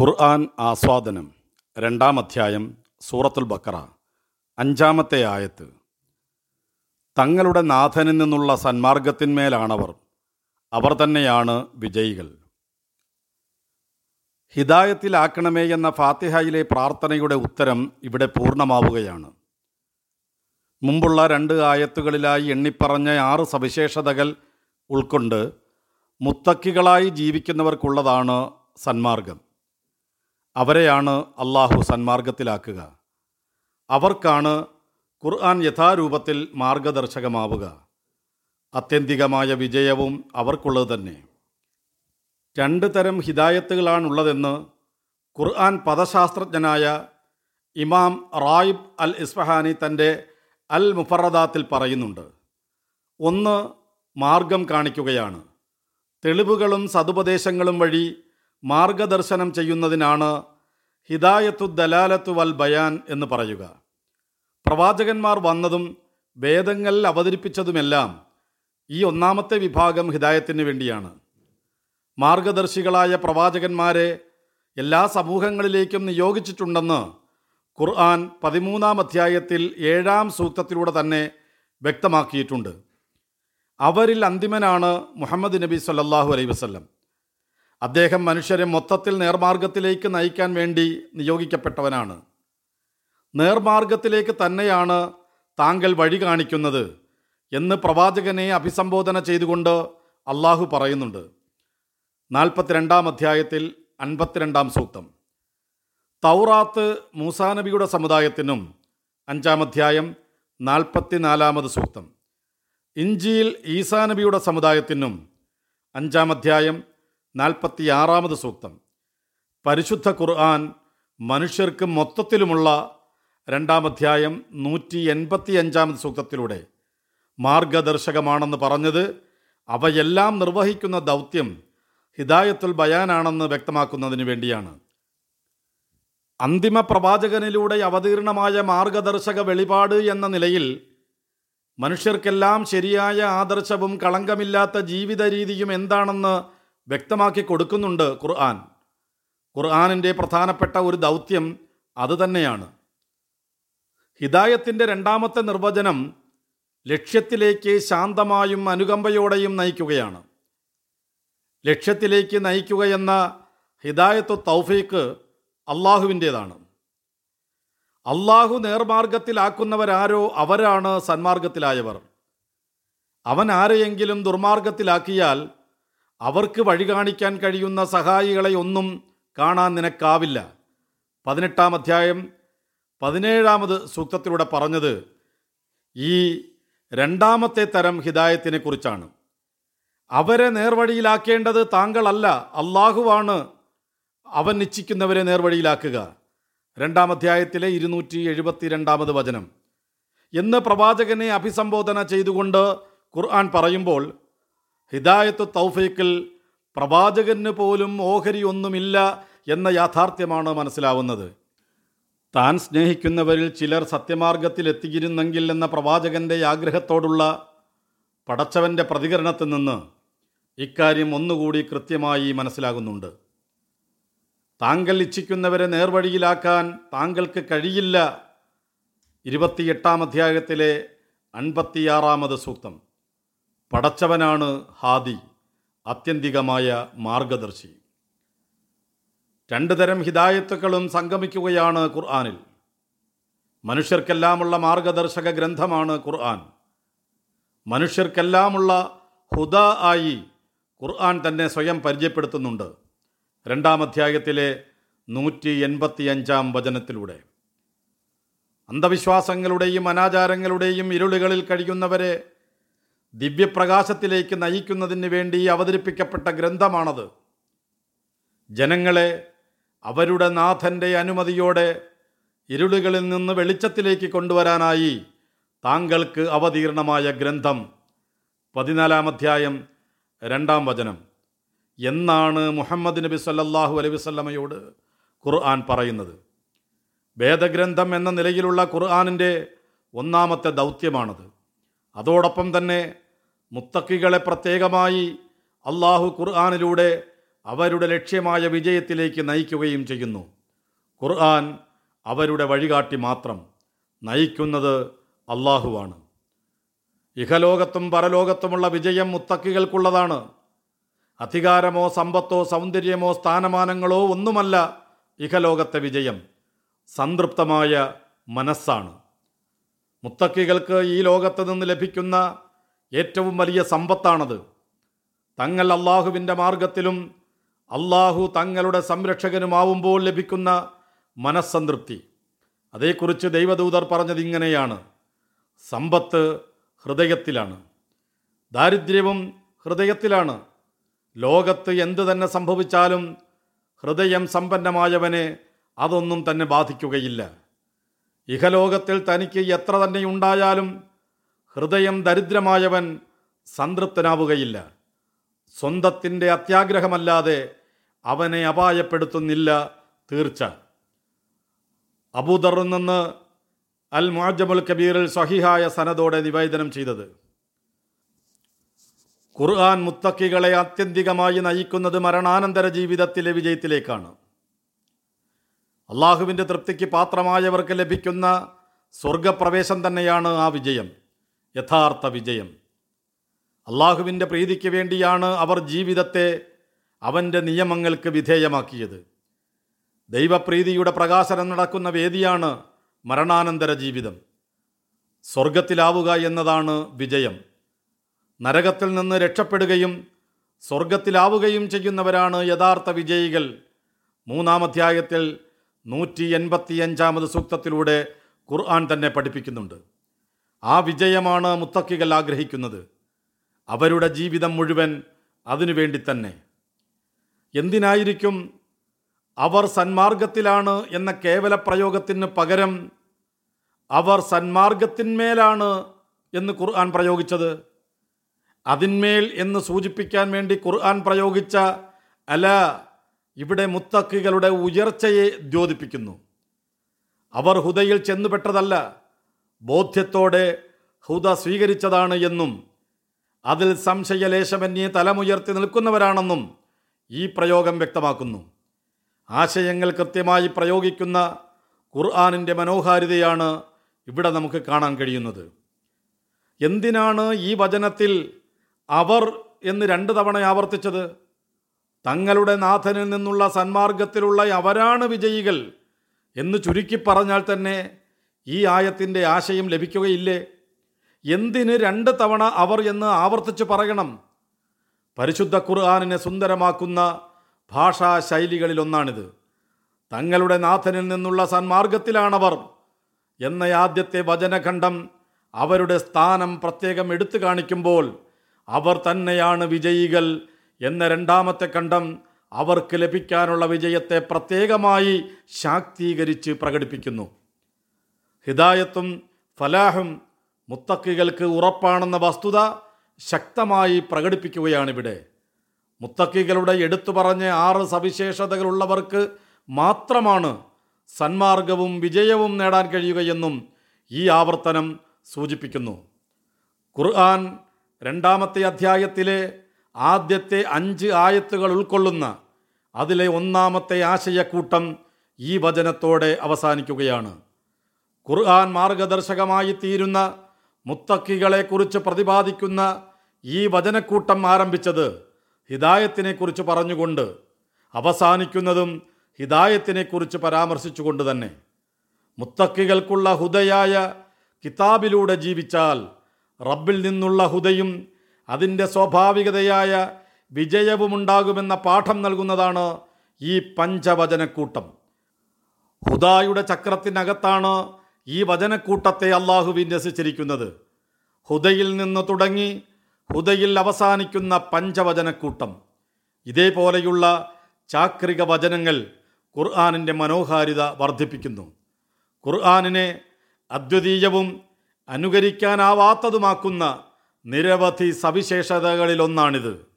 ഖുർആൻ ആസ്വാദനം രണ്ടാം അധ്യായം സൂറത്തുൽ ബക്കറ അഞ്ചാമത്തെ ആയത്ത് തങ്ങളുടെ നാഥനിൽ നിന്നുള്ള സന്മാർഗത്തിന്മേലാണവർ അവർ തന്നെയാണ് വിജയികൾ ഹിദായത്തിലാക്കണമേ എന്ന ഫാത്തിഹയിലെ പ്രാർത്ഥനയുടെ ഉത്തരം ഇവിടെ പൂർണ്ണമാവുകയാണ് മുമ്പുള്ള രണ്ട് ആയത്തുകളിലായി എണ്ണിപ്പറഞ്ഞ ആറ് സവിശേഷതകൾ ഉൾക്കൊണ്ട് മുത്തക്കികളായി ജീവിക്കുന്നവർക്കുള്ളതാണ് സന്മാർഗം അവരെയാണ് അള്ളാഹു സന്മാർഗത്തിലാക്കുക അവർക്കാണ് ഖുർആൻ യഥാരൂപത്തിൽ മാർഗദർശകമാവുക അത്യന്തികമായ വിജയവും അവർക്കുള്ളത് തന്നെ രണ്ട് തരം ഹിദായത്തുകളാണുള്ളതെന്ന് ഖുർആൻ പദശാസ്ത്രജ്ഞനായ ഇമാം റായിബ് അൽ ഇസ്ഫഹാനി തൻ്റെ അൽ മുഫറദാത്തിൽ പറയുന്നുണ്ട് ഒന്ന് മാർഗം കാണിക്കുകയാണ് തെളിവുകളും സതുപദേശങ്ങളും വഴി മാർഗദർശനം ചെയ്യുന്നതിനാണ് ഹിദായത്തു ദലാലത്തു വൽ ബയാൻ എന്ന് പറയുക പ്രവാചകന്മാർ വന്നതും വേദങ്ങൾ അവതരിപ്പിച്ചതുമെല്ലാം ഈ ഒന്നാമത്തെ വിഭാഗം ഹിദായത്തിന് വേണ്ടിയാണ് മാർഗദർശികളായ പ്രവാചകന്മാരെ എല്ലാ സമൂഹങ്ങളിലേക്കും നിയോഗിച്ചിട്ടുണ്ടെന്ന് ഖുർആൻ പതിമൂന്നാം അധ്യായത്തിൽ ഏഴാം സൂക്തത്തിലൂടെ തന്നെ വ്യക്തമാക്കിയിട്ടുണ്ട് അവരിൽ അന്തിമനാണ് മുഹമ്മദ് നബി സല്ലല്ലാഹു അലൈഹി വസല്ലം അദ്ദേഹം മനുഷ്യരെ മൊത്തത്തിൽ നേർമാർഗത്തിലേക്ക് നയിക്കാൻ വേണ്ടി നിയോഗിക്കപ്പെട്ടവനാണ് നേർമാർഗത്തിലേക്ക് തന്നെയാണ് താങ്കൾ വഴി കാണിക്കുന്നത് എന്ന് പ്രവാചകനെ അഭിസംബോധന ചെയ്തുകൊണ്ട് അള്ളാഹു പറയുന്നുണ്ട് നാൽപ്പത്തിരണ്ടാം അധ്യായത്തിൽ അൻപത്തിരണ്ടാം സൂക്തം തൗറാത്ത് മൂസാനബിയുടെ സമുദായത്തിനും അഞ്ചാം അധ്യായം നാൽപ്പത്തിനാലാമത് സൂക്തം ഇഞ്ചിയിൽ ഈസാനബിയുടെ സമുദായത്തിനും അഞ്ചാം അധ്യായം നാൽപ്പത്തിയാറാമത് സൂക്തം പരിശുദ്ധ ഖുർആൻ മനുഷ്യർക്ക് മൊത്തത്തിലുമുള്ള രണ്ടാം അധ്യായം നൂറ്റി എൺപത്തി അഞ്ചാമത് സൂക്തത്തിലൂടെ മാർഗദർശകമാണെന്ന് പറഞ്ഞത് അവയെല്ലാം നിർവഹിക്കുന്ന ദൗത്യം ഹിദായത്തുൽ ബയാനാണെന്ന് വ്യക്തമാക്കുന്നതിന് വേണ്ടിയാണ് അന്തിമ പ്രവാചകനിലൂടെ അവതീർണമായ മാർഗദർശക വെളിപാട് എന്ന നിലയിൽ മനുഷ്യർക്കെല്ലാം ശരിയായ ആദർശവും കളങ്കമില്ലാത്ത ജീവിത രീതിയും എന്താണെന്ന് വ്യക്തമാക്കി കൊടുക്കുന്നുണ്ട് ഖുർആൻ ഖുർആാനിൻ്റെ പ്രധാനപ്പെട്ട ഒരു ദൗത്യം അതുതന്നെയാണ് ഹിദായത്തിൻ്റെ രണ്ടാമത്തെ നിർവചനം ലക്ഷ്യത്തിലേക്ക് ശാന്തമായും അനുകമ്പയോടെയും നയിക്കുകയാണ് ലക്ഷ്യത്തിലേക്ക് നയിക്കുകയെന്ന ഹിദായത്തു തൗഫീക്ക് അള്ളാഹുവിൻ്റേതാണ് അള്ളാഹു നേർമാർഗത്തിലാക്കുന്നവരാരോ അവരാണ് സന്മാർഗത്തിലായവർ അവൻ ആരെയെങ്കിലും ദുർമാർഗത്തിലാക്കിയാൽ അവർക്ക് വഴി കാണിക്കാൻ കഴിയുന്ന സഹായികളെ ഒന്നും കാണാൻ നിനക്കാവില്ല പതിനെട്ടാം അധ്യായം പതിനേഴാമത് സൂക്തത്തിലൂടെ പറഞ്ഞത് ഈ രണ്ടാമത്തെ തരം ഹിദായത്തിനെ കുറിച്ചാണ് അവരെ നേർവഴിയിലാക്കേണ്ടത് താങ്കളല്ല അള്ളാഹുവാണ് അവൻ നിശ്ചിക്കുന്നവരെ നേർവഴിയിലാക്കുക രണ്ടാം അധ്യായത്തിലെ ഇരുന്നൂറ്റി എഴുപത്തി രണ്ടാമത് വചനം എന്ന് പ്രവാചകനെ അഭിസംബോധന ചെയ്തുകൊണ്ട് ഖുർആൻ പറയുമ്പോൾ ഹിദായത്ത് തൗഫീക്കിൽ പ്രവാചകന് പോലും ഓഹരി ഒന്നുമില്ല എന്ന യാഥാർത്ഥ്യമാണ് മനസ്സിലാവുന്നത് താൻ സ്നേഹിക്കുന്നവരിൽ ചിലർ സത്യമാർഗത്തിൽ എത്തിയിരുന്നെങ്കിൽ എന്ന പ്രവാചകന്റെ ആഗ്രഹത്തോടുള്ള പടച്ചവന്റെ പ്രതികരണത്തിൽ നിന്ന് ഇക്കാര്യം ഒന്നുകൂടി കൃത്യമായി മനസ്സിലാകുന്നുണ്ട് താങ്കൾ ഇച്ഛിക്കുന്നവരെ നേർവഴിയിലാക്കാൻ താങ്കൾക്ക് കഴിയില്ല ഇരുപത്തിയെട്ടാം അധ്യായത്തിലെ അൻപത്തിയാറാമത് സൂക്തം പടച്ചവനാണ് ഹാദി ആത്യന്തികമായ മാർഗദർശി രണ്ടു തരം ഹിദായത്തുക്കളും സംഗമിക്കുകയാണ് ഖുർആാനിൽ മനുഷ്യർക്കെല്ലാമുള്ള മാർഗദർശക ഗ്രന്ഥമാണ് ഖുർആൻ മനുഷ്യർക്കെല്ലാമുള്ള ഹുദ ആയി ഖുർആൻ തന്നെ സ്വയം പരിചയപ്പെടുത്തുന്നുണ്ട് രണ്ടാം അധ്യായത്തിലെ നൂറ്റി എൺപത്തിയഞ്ചാം വചനത്തിലൂടെ അന്ധവിശ്വാസങ്ങളുടെയും അനാചാരങ്ങളുടെയും ഇരുളുകളിൽ കഴിയുന്നവരെ ദിവ്യപ്രകാശത്തിലേക്ക് നയിക്കുന്നതിന് വേണ്ടി അവതരിപ്പിക്കപ്പെട്ട ഗ്രന്ഥമാണത് ജനങ്ങളെ അവരുടെ നാഥൻ്റെ അനുമതിയോടെ ഇരുളുകളിൽ നിന്ന് വെളിച്ചത്തിലേക്ക് കൊണ്ടുവരാനായി താങ്കൾക്ക് അവതീർണമായ ഗ്രന്ഥം പതിനാലാം അധ്യായം രണ്ടാം വചനം എന്നാണ് മുഹമ്മദ് നബി സല്ലല്ലാഹു അലൈഹി വസല്ലമയോട് ഖുർആൻ പറയുന്നത് വേദഗ്രന്ഥം എന്ന നിലയിലുള്ള ഖുർആാനിൻ്റെ ഒന്നാമത്തെ ദൗത്യമാണത് അതോടൊപ്പം തന്നെ മുത്തക്കികളെ പ്രത്യേകമായി അള്ളാഹു ഖുർആാനിലൂടെ അവരുടെ ലക്ഷ്യമായ വിജയത്തിലേക്ക് നയിക്കുകയും ചെയ്യുന്നു ഖുർആൻ അവരുടെ വഴികാട്ടി മാത്രം നയിക്കുന്നത് അള്ളാഹുവാണ് ഇഹലോകത്തും പരലോകത്തുമുള്ള വിജയം മുത്തക്കികൾക്കുള്ളതാണ് അധികാരമോ സമ്പത്തോ സൗന്ദര്യമോ സ്ഥാനമാനങ്ങളോ ഒന്നുമല്ല ഇഹലോകത്തെ വിജയം സംതൃപ്തമായ മനസ്സാണ് മുത്തക്കികൾക്ക് ഈ ലോകത്ത് നിന്ന് ലഭിക്കുന്ന ഏറ്റവും വലിയ സമ്പത്താണത് തങ്ങൾ അള്ളാഹുവിൻ്റെ മാർഗത്തിലും അള്ളാഹു തങ്ങളുടെ സംരക്ഷകനുമാവുമ്പോൾ ലഭിക്കുന്ന മനസ്സംതൃപ്തി അതേക്കുറിച്ച് ദൈവദൂതർ പറഞ്ഞത് ഇങ്ങനെയാണ് സമ്പത്ത് ഹൃദയത്തിലാണ് ദാരിദ്ര്യവും ഹൃദയത്തിലാണ് ലോകത്ത് എന്തു തന്നെ സംഭവിച്ചാലും ഹൃദയം സമ്പന്നമായവനെ അതൊന്നും തന്നെ ബാധിക്കുകയില്ല ഇഹലോകത്തിൽ തനിക്ക് എത്ര തന്നെ ഉണ്ടായാലും ഹൃദയം ദരിദ്രമായവൻ സംതൃപ്തനാവുകയില്ല സ്വന്തത്തിൻ്റെ അത്യാഗ്രഹമല്ലാതെ അവനെ അപായപ്പെടുത്തുന്നില്ല തീർച്ച അബൂദറിൽ നിന്ന് അൽ മുഅജമുൽ കബീറിൽ സഹിഹായ സനദോടെ നിവേദനം ചെയ്തത് ഖുർആൻ മുത്തക്കികളെ ആത്യന്തികമായി നയിക്കുന്നത് മരണാനന്തര ജീവിതത്തിലെ വിജയത്തിലേക്കാണ് അള്ളാഹുവിൻ്റെ തൃപ്തിക്ക് പാത്രമായവർക്ക് ലഭിക്കുന്ന സ്വർഗപ്രവേശം തന്നെയാണ് ആ വിജയം യഥാർത്ഥ വിജയം അള്ളാഹുവിൻ്റെ പ്രീതിക്ക് വേണ്ടിയാണ് അവർ ജീവിതത്തെ അവൻ്റെ നിയമങ്ങൾക്ക് വിധേയമാക്കിയത് ദൈവപ്രീതിയുടെ പ്രകാശനം നടക്കുന്ന വേദിയാണ് മരണാനന്തര ജീവിതം സ്വർഗത്തിലാവുക എന്നതാണ് വിജയം നരകത്തിൽ നിന്ന് രക്ഷപ്പെടുകയും സ്വർഗത്തിലാവുകയും ചെയ്യുന്നവരാണ് യഥാർത്ഥ വിജയികൾ മൂന്നാം അധ്യായത്തിൽ നൂറ്റി എൺപത്തിയഞ്ചാമത് സൂക്തത്തിലൂടെ ഖുർആൻ തന്നെ പഠിപ്പിക്കുന്നുണ്ട് ആ വിജയമാണ് മുത്തക്കികൾ ആഗ്രഹിക്കുന്നത് അവരുടെ ജീവിതം മുഴുവൻ അതിനുവേണ്ടി തന്നെ എന്തിനായിരിക്കും അവർ സന്മാർഗത്തിലാണ് എന്ന കേവല പ്രയോഗത്തിന് പകരം അവർ സന്മാർഗത്തിന്മേലാണ് എന്ന് ഖുർആൻ പ്രയോഗിച്ചത് അതിന്മേൽ എന്ന് സൂചിപ്പിക്കാൻ വേണ്ടി ഖുർആൻ പ്രയോഗിച്ച അല ഇവിടെ മുത്തക്കികളുടെ ഉയർച്ചയെ ദ്യോതിപ്പിക്കുന്നു അവർ ഹുദയിൽ ചെന്നുപെട്ടതല്ല ബോധ്യത്തോടെ ഹുദ സ്വീകരിച്ചതാണ് എന്നും അതിൽ സംശയലേശമന്യേ തലമുയർത്തി നിൽക്കുന്നവരാണെന്നും ഈ പ്രയോഗം വ്യക്തമാക്കുന്നു ആശയങ്ങൾ കൃത്യമായി പ്രയോഗിക്കുന്ന ഖുർആാനിൻ്റെ മനോഹാരിതയാണ് ഇവിടെ നമുക്ക് കാണാൻ കഴിയുന്നത് എന്തിനാണ് ഈ വചനത്തിൽ അവർ എന്ന് രണ്ട് തവണ ആവർത്തിച്ചത് തങ്ങളുടെ നാഥനിൽ നിന്നുള്ള സന്മാർഗത്തിലുള്ള അവരാണ് വിജയികൾ എന്ന് ചുരുക്കി പറഞ്ഞാൽ തന്നെ ഈ ആയത്തിൻ്റെ ആശയം ലഭിക്കുകയില്ലേ എന്തിന് രണ്ട് തവണ അവർ എന്ന് ആവർത്തിച്ച് പറയണം പരിശുദ്ധ ഖുർആാനിനെ സുന്ദരമാക്കുന്ന ഭാഷാ ശൈലികളിലൊന്നാണിത് തങ്ങളുടെ നാഥനിൽ നിന്നുള്ള സന്മാർഗത്തിലാണവർ എന്ന ആദ്യത്തെ വചനഖണ്ഡം അവരുടെ സ്ഥാനം പ്രത്യേകം എടുത്തു കാണിക്കുമ്പോൾ അവർ തന്നെയാണ് വിജയികൾ എന്ന രണ്ടാമത്തെ ഖണ്ഡം അവർക്ക് ലഭിക്കാനുള്ള വിജയത്തെ പ്രത്യേകമായി ശാക്തീകരിച്ച് പ്രകടിപ്പിക്കുന്നു ഹിദായത്തും ഫലാഹും മുത്തക്കികൾക്ക് ഉറപ്പാണെന്ന വസ്തുത ശക്തമായി പ്രകടിപ്പിക്കുകയാണിവിടെ മുത്തക്കികളുടെ എടുത്തു പറഞ്ഞ ആറ് സവിശേഷതകളുള്ളവർക്ക് മാത്രമാണ് സന്മാർഗവും വിജയവും നേടാൻ കഴിയുകയെന്നും ഈ ആവർത്തനം സൂചിപ്പിക്കുന്നു ഖുർആൻ രണ്ടാമത്തെ അധ്യായത്തിലെ ആദ്യത്തെ അഞ്ച് ആയത്തുകൾ ഉൾക്കൊള്ളുന്ന അതിലെ ഒന്നാമത്തെ ആശയക്കൂട്ടം ഈ വചനത്തോടെ അവസാനിക്കുകയാണ് ഖുർആൻ മാർഗദർശകമായി തീരുന്ന മുത്തക്കികളെക്കുറിച്ച് പ്രതിപാദിക്കുന്ന ഈ വചനക്കൂട്ടം ആരംഭിച്ചത് ഹിദായത്തിനെക്കുറിച്ച് പറഞ്ഞുകൊണ്ട് അവസാനിക്കുന്നതും ഹിദായത്തിനെക്കുറിച്ച് പരാമർശിച്ചുകൊണ്ട് തന്നെ മുത്തക്കികൾക്കുള്ള ഹുദയായ കിതാബിലൂടെ ജീവിച്ചാൽ റബ്ബിൽ നിന്നുള്ള ഹുദയും അതിൻ്റെ സ്വാഭാവികതയായ വിജയവുമുണ്ടാകുമെന്ന പാഠം നൽകുന്നതാണ് ഈ പഞ്ചവചനക്കൂട്ടം ഹുദായുടെ ചക്രത്തിനകത്താണ് ഈ വചനക്കൂട്ടത്തെ അള്ളാഹു വിന്യസിച്ചിരിക്കുന്നത് ഹുദയിൽ നിന്ന് തുടങ്ങി ഹുദയിൽ അവസാനിക്കുന്ന പഞ്ചവചനക്കൂട്ടം ഇതേപോലെയുള്ള ചാക്രിക വചനങ്ങൾ ഖുർആാനിൻ്റെ മനോഹാരിത വർദ്ധിപ്പിക്കുന്നു ഖുർആാനിനെ അദ്വിതീയവും അനുകരിക്കാനാവാത്തതുമാക്കുന്ന നിരവധി സവിശേഷതകളിലൊന്നാണിത്